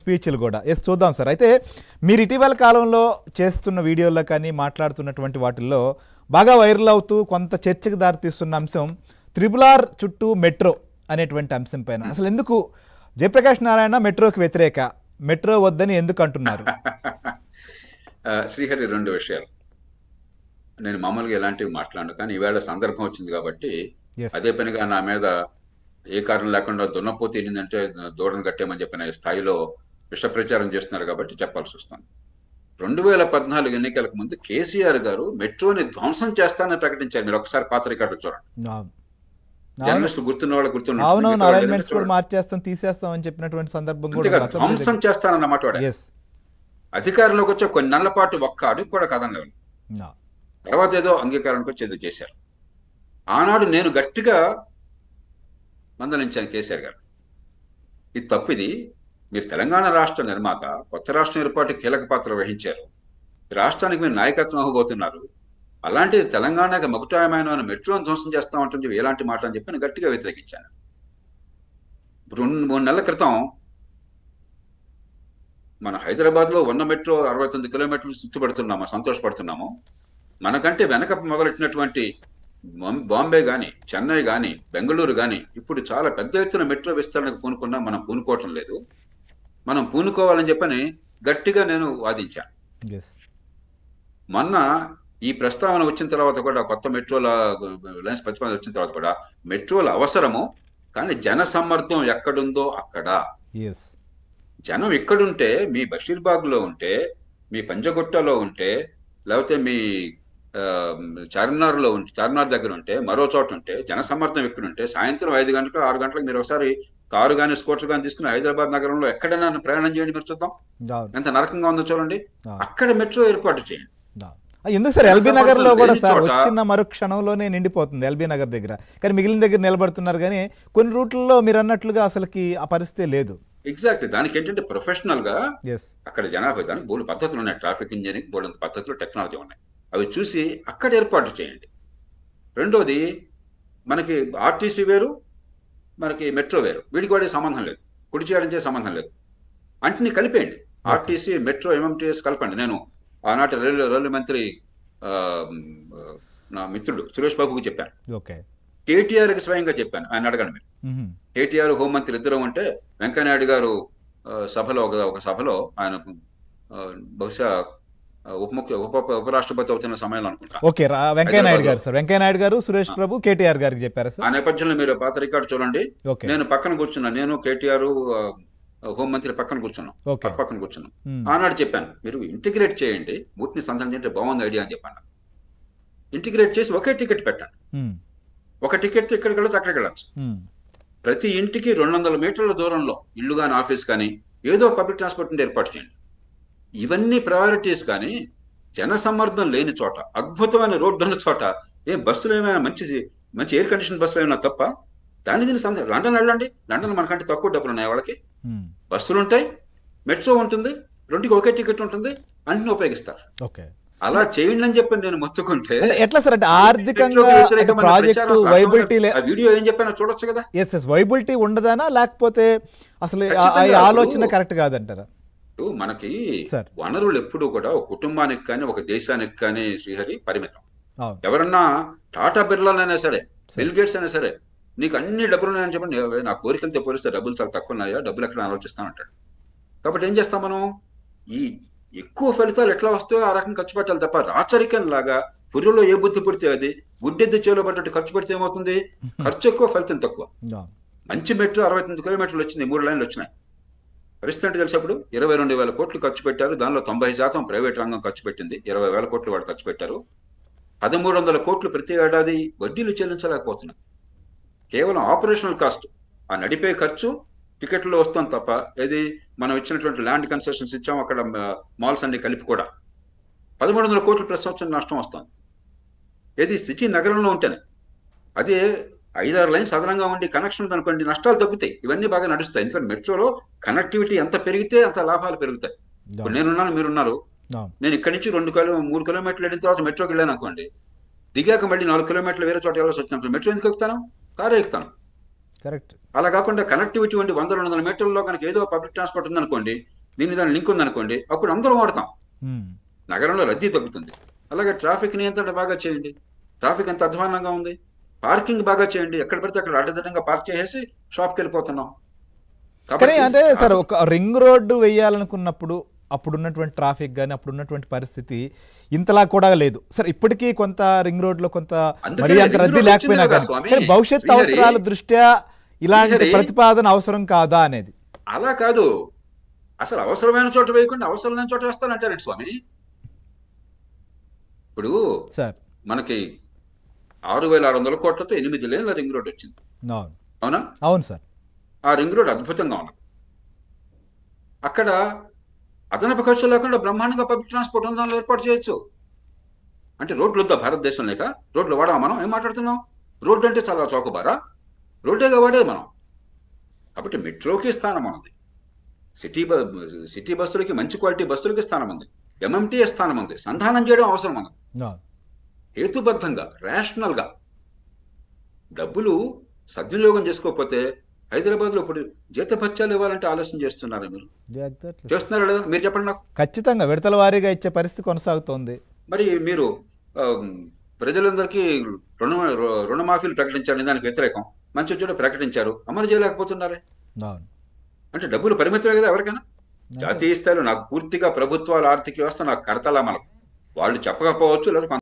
స్పీచ్లు కూడా ఎస్ చూద్దాం సార్ అయితే మీరు ఇటీవల కాలంలో చేస్తున్న వీడియోల్లో కానీ మాట్లాడుతున్నటువంటి వాటిల్లో బాగా వైరల్ అవుతూ కొంత చర్చకు దారితీస్తున్న అంశం త్రిబుల్ ఆర్ చుట్టూ మెట్రో అనేటువంటి అంశం పైన అసలు ఎందుకు జయప్రకాష్ నారాయణ మెట్రోకి వ్యతిరేక మెట్రో వద్దని ఎందుకు అంటున్నారు ఆ, శ్రీహరి రెండు విషయాలు నేను మామూలుగా ఎలాంటివి మాట్లాడను కానీ ఈవేళ సందర్భం వచ్చింది కాబట్టి ఎస్ అదే పనిగా నా మీద ఏ కారణం లేకుండా దున్నపోతే వెళ్ళిందంటే దూడను కట్టేమని చెప్పిన స్థాయిలో విష ప్రచారం చేస్తున్నారు కాబట్టి చెప్పాల్సి వస్తుంది రెండు వేల పద్నాలుగు ఎన్నికలకు ముందు కేసీఆర్ గారు మెట్రోని ధ్వంసం చేస్తానని ప్రకటించారు మీరు ఒకసారి పాత రికార్డు చూడండి అవును. జర్నలిస్టులు గుర్తున్న వాళ్ళు గుర్తున్న అవునవును అలైన్మెంట్స్ కూడా మార్చేస్తాం తీసేస్తాం అని చెప్పినటువంటి సందర్భం అంతేగా కూడా ధ్వంసం చేస్తానన్నమాట వాడు ఎస్ అధికారంలోకి వచ్చే కొన్ని నెలల పాటు ఒక్క అడుగు కూడా కదనలేదు తర్వాత ఏదో అంగీకారానికి వచ్చి ఏదో చేశారు ఆనాడు నేను గట్టిగా మందలించాను కేసీఆర్ గారు ఇది తప్పిది మీరు తెలంగాణ రాష్ట్ర నిర్మాత కొత్త రాష్ట్రం ఏర్పాటు కీలక పాత్ర వహించారు ఈ రాష్ట్రానికి మీరు నాయకత్వం ఇవ్వబోతున్నారు అలాంటి తెలంగాణకి మకుటాయమైన మెట్రోను ధ్వంసం చేస్తా ఉంటుంది ఎలాంటి మాట అని చెప్పి నేను గట్టిగా వ్యతిరేకించాను రెండు మూడు నెలల క్రితం మన హైదరాబాద్లో ఉన్న మెట్రో అరవై తొమ్మిది కిలోమీటర్లు చుట్టుపడుతున్నాము సంతోషపడుతున్నాము మనకంటే వెనక మొదలెట్టినటువంటి బాం- బాంబే కానీ చెన్నై కానీ బెంగళూరు కానీ ఇప్పుడు చాలా పెద్ద ఎత్తున మెట్రో విస్తరణకు పూనుకున్నా మనం పూనుకోవటం లేదు మనం పూనుకోవాలని చెప్పని గట్టిగా నేను వాదించాను ఎస్ మొన్న ఈ ప్రస్తావన వచ్చిన తర్వాత కూడా కొత్త మెట్రోల లైన్స్ ప్రతిపాదన వచ్చిన తర్వాత కూడా మెట్రోల అవసరము కానీ జన సమ్మర్దం ఎక్కడుందో అక్కడ ఎస్ జనం ఎక్కడుంటే మీ బషీర్బాగ్లో ఉంటే మీ పంజగుట్టలో ఉంటే లేకపోతే మీ ఆ, చార్మినార్లో ఉంటే చార్మినార్ దగ్గర ఉంటే మరో చోట ఉంటే జన సమర్థం ఎక్కడుంటే సాయంత్రం ఐదు గంటలకు ఆరు గంటలకు మీరు ఒకసారి కారు కానీ స్కూటర్ కానీ తీసుకుని హైదరాబాద్ నగరంలో ఎక్కడైనా ప్రయాణం చేయండి మీరు చూద్దాం అవును ఎంత నరకంగా ఉందో చూడండి అవును. అక్కడ మెట్రో ఏర్పాటు చేయండి ఆ, ఎందుకు సార్ ఎల్బీ జనసంపర్కం నగర్ లో కూడా లేని సార్ చోట- వచ్చిన మరు క్షణంలోనే నిండిపోతుంది ఎల్బీ నగర్ దగ్గర కానీ మిగిలిన దగ్గర నిలబడుతున్నారు కానీ కొన్ని రూట్లలో మీరు అన్నట్లుగా అసలుకి ఆ పరిస్థితి లేదు ఎగ్జాక్ట్ దానికి ఏంటంటే ప్రొఫెషనల్ గా ఎస్ అక్కడ జనాభా దానికి బోల్డ్ పద్ధతులు ఉన్నాయి ట్రాఫిక్ ఇంజనీరింగ్ బోల్డ్ పద్ధతులు టెక్నాలజీ ఉన్నాయి అవి చూసి అక్కడ ఏర్పాటు చేయండి రెండోది మనకి ఆర్టీసీ వేరు మనకి మెట్రో వేరు వీడికి వాడే సంబంధం లేదు కుడి చేయడం చే సంబంధం లేదు అంటిని కలిపేయండి ఆర్టీసీ మెట్రో ఎంఎంటీఎస్ కలపండి నేను ఆనాటి రైల్వే రైల్వే మంత్రి ఆ, నా మిత్రుడు సురేష్ బాబుకి చెప్పాను ఓకే కేటీఆర్కి స్వయంగా చెప్పాను ఆయన అడగండి మీరు కేటీఆర్ హోంమంత్రి ఇద్దరు ఉంటే వెంకయ్యనాయుడు గారు ఆ, సభలో ఒక ఒక సభలో ఆయన ఆ, బహుశా ఆ, ఉప ముఖ్య ఉప ఉపరాష్ట్రపతి అవుతున్న సమయంలో అనుకుంటా ఓకే రా వెంకయ్య నాయుడు గారు సార్ వెంకయ్య నాయుడు గారు సురేష్ ప్రభు కేటీఆర్ గారికి చెప్పారా ఆ సార్ నేపథ్యంలో మీరు పాత రికార్డు చూడండి ఓకే నేను పక్కన కూర్చున్నా నేను కేటీఆర్ ఆ, హోంమంత్రి పక్కన కూర్చున్నాం ఓకే పక్క పక్కన కూర్చున్నాం ఉమ్, ఆనాడు చెప్పాను మీరు ఇంటిగ్రేట్ చేయండి మూర్తిని సంతానం చేయంటే బాగుంది ఐడియా అని చెప్పాను ఇంటిగ్రేట్ చేసి ఒకే టికెట్ పెట్టండి ఉమ్, ఒక టికెట్ ఇక్కడికి వెళ్ళొచ్చు అక్కడికి వెళ్ళచ్చు ఉమ్, ప్రతి ఇంటికి రెండు వందల మీటర్ల దూరంలో ఇల్లు కానీ ఆఫీస్ కానీ ఏదో పబ్లిక్ ట్రాన్స్పోర్ట్ ఏర్పాటు చేయండి ఇవన్నీ ప్రయారిటీస్ కానీ జన సమ్మర్దం లేని చోట అద్భుతమైన రోడ్డు ఉన్న చోట ఏ బస్సులు ఏమైనా మంచి మంచి ఎయిర్ కండిషన్ బస్సులు ఏమైనా తప్ప దాని దీని సంద లండన్ వెళ్ళండి లండన్ మనకంటే తక్కువ డబ్బులు ఉన్నాయి వాళ్ళకి ఉమ్, బస్సులు ఉంటాయి మెట్రో ఉంటుంది రెండుకి ఒకే టికెట్ ఉంటుంది అన్ని ఉపయోగిస్తారు ఓకే అలా చేయండి అని చెప్పి నేను మొత్తుకుంటే అంటే ఎట్లా సార్ అంటే ఆర్థికంగా మెట్రోకి వ్యతిరేకమైన ప్రాజెక్టు ప్రచారం సాధ్యమైన- వైబిలిటీ ఆ వీడియో ఏం చెప్పానో చూడొచ్చు కదా ఎస్ ఎస్ వైబిలిటీ ఉండదానా లేకపోతే అసలు ఆ- ఆ ఖచ్చితంగా. ఆలోచన కరెక్ట్ కాదంటారా ఇప్పుడు మనకి సార్. వనరులు ఎప్పుడూ కూడా ఒక కుటుంబానికి కానీ ఒక దేశానికి కానీ శ్రీహరి పరిమితం అవును ఎవరన్నా టాటా బిర్లాలైనా సరే సరే. బిల్ గేట్స్ అయినా సరే నీకు అన్ని డబ్బులు ఉన్నాయని చెప్పి నే- నా కోరికలతో పోలిస్తే డబ్బులు చాలా తక్కువ ఉన్నాయా డబ్బులు ఎక్కడ ఆలోచిస్తానంటాడు కాబట్టి ఏం చేస్తాం మనం ఈ ఎక్కువ ఫలితాలు ఎట్లా వస్తాయో ఆ రకం ఖర్చు పెట్టాలి తప్ప రాచరికం లాగా పుర్రెలో ఏ బుద్ధి పుడితే అది గుడ్డెద్దు చేలో పడ్డట్టు ఖర్చు పెడితే ఏమవుతుంది ఖర్చు ఎక్కువ ఫలితం తక్కువ అవును. మంచి మెట్రో అరవై తొమ్మిది కిలోమీటర్లు వచ్చింది మూడు లైన్లు వచ్చినాయి పరిస్థితి తెలిసినప్పుడు ఇరవై రెండు వేల కోట్లు ఖర్చు పెట్టారు దానిలో తొంభై శాతం ప్రైవేట్ రంగం ఖర్చు పెట్టింది ఇరవై వేల కోట్లు వాడు ఖర్చు పెట్టారు పదమూడు వందల కోట్లు ప్రతి ఏడాది వడ్డీలు చెల్లించలేకపోతున్నారు కేవలం ఆపరేషనల్ కాస్ట్ ఆ నడిపే ఖర్చు టికెట్లో వస్తాం తప్ప ఏది మనం ఇచ్చినటువంటి ల్యాండ్ కన్సెషన్స్ ఇచ్చాం అక్కడ మాల్స్ అన్ని కలిపి కూడా పదమూడు వందల కోట్లు ప్రతి సంవత్సరం నష్టం వస్తుంది ఏది సిటీ నగరంలో ఉంటేనే అదే ఐదారు లైన్స్ అదనంగా ఉండి కనెక్షన్ అనుకోండి నష్టాలు తగ్గుతాయి ఇవన్నీ బాగా నడుస్తాయి ఎందుకంటే మెట్రోలో కనెక్టివిటీ ఎంత పెరిగితే అంత లాభాలు పెరుగుతాయి ఇప్పుడు నేనున్నాను మీరున్నారు అవును. నేను ఇక్కడి నుంచి రెండు కిలో మూడు కిలోమీటర్లు వెళ్ళిన తర్వాత మెట్రోకి వెళ్ళాను అనుకోండి దిగాక మళ్ళీ నాలుగు కిలోమీటర్లు వేరే చోట వెళ్ళాల్సి వచ్చినప్పుడు మెట్రో ఎందుకు ఎక్కుతాను కారే ఎక్కుతాను కరెక్ట్ అలా కాకుండా కనెక్టివిటీ ఉండి వంద రెండు వందల మీటర్లలో కనుక ఏదో పబ్లిక్ ట్రాన్స్పోర్ట్ ఉందనుకోండి దీని దాని లింక్ ఉందనుకోండి అప్పుడు అందరూ వాడతాం ఉమ్. నగరంలో రద్దీ తగ్గుతుంది అలాగే ట్రాఫిక్ నియంత్రణ బాగా చేయండి ట్రాఫిక్ ఎంత అధ్వానంగా ఉంది పార్కింగ్ బాగా చేయండి ఎక్కడ పడితే అక్కడ అడ్డదిడ్డంగా పార్క్ చేసేసి షాప్కి వెళ్ళిపోతున్నాం కానీ కాబట్టి అంటే సార్ ఒక రింగ్ రోడ్డు వేయాలనుకున్నప్పుడు అప్పుడున్నటువంటి ట్రాఫిక్ కానీ అప్పుడున్నటువంటి పరిస్థితి ఇంతలా కూడా లేదు సార్ ఇప్పటికీ కొంత రింగ్ రోడ్లో కొంత అందుకే మరి అంత రింగ్ రద్దీ రోడ్ లేకపోయినా వచ్చింది కదా కానీ స్వామి. కానీ భవిష్యత్ శ్రీహరి, అవసరాల దృష్ట్యా ఇలాంటి శ్రీహరి, ప్రతిపాదన అవసరం కాదా అనేది అలా కాదు అసలు అవసరమైన చోట వేయకుండా అవసరం లేని చోట వేస్తానంటారండి స్వామి ఇప్పుడు సార్ మనకి ఆరు వేల ఆరు వందల కోట్లతో ఎనిమిది లేన్ల రింగ్ రోడ్ వచ్చింది అవును అవునా అవును సార్ ఆ రింగ్ రోడ్ అద్భుతంగా ఉన్నది అక్కడ అదనపు ఖర్చు లేకుండా బ్రహ్మాండంగా పబ్లిక్ ట్రాన్స్పోర్ట్ ఉందాలో ఏర్పాటు చేయొచ్చు అంటే రోడ్లు వద్దా భారతదేశం లేక రోడ్లు వాడా మనం ఏం మాట్లాడుతున్నాం రోడ్డు అంటే చాలా చౌకబారా రోడ్డేగా వాడేది మనం కాబట్టి మెట్రోకి స్థానం ఉన్నది సిటీ బ సిటీ బస్సులకి మంచి క్వాలిటీ బస్సులకి స్థానం ఉంది ఎంఎంటీఎస్ స్థానం ఉంది సంధానం చేయడం అవసరం ఉన్నది అవును హేతుబద్ధంగా రేషనల్గా డబ్బులు సద్వినియోగం చేసుకోకపోతే హైదరాబాద్లో ఇప్పుడు జీతభత్యాలు ఇవ్వాలంటే ఆలస్యం చేస్తున్నారు మీరు Exactly. చేస్తున్నారా లేదా మీరు చెప్పండి నాకు ఖచ్చితంగా విడతల వారీగా ఇచ్చే పరిస్థితి కొనసాగుతోంది మరి మీరు ఆ, ప్రజలందరికీ రుణ రు- రుణమాఫీలు ప్రకటించారు దానికి వ్యతిరేకం మంచి చెడు ప్రకటించారు అమలు చేయలేకపోతున్నారే అవును అంటే డబ్బులు పరిమితమే కదా ఎవరికైనా జాతీయ స్థాయిలో నాకు పూర్తిగా ప్రభుత్వాల ఆర్థిక వ్యవస్థ నాకు కడతలా మనకు వాళ్ళు చెప్పకపోవచ్చు లేదా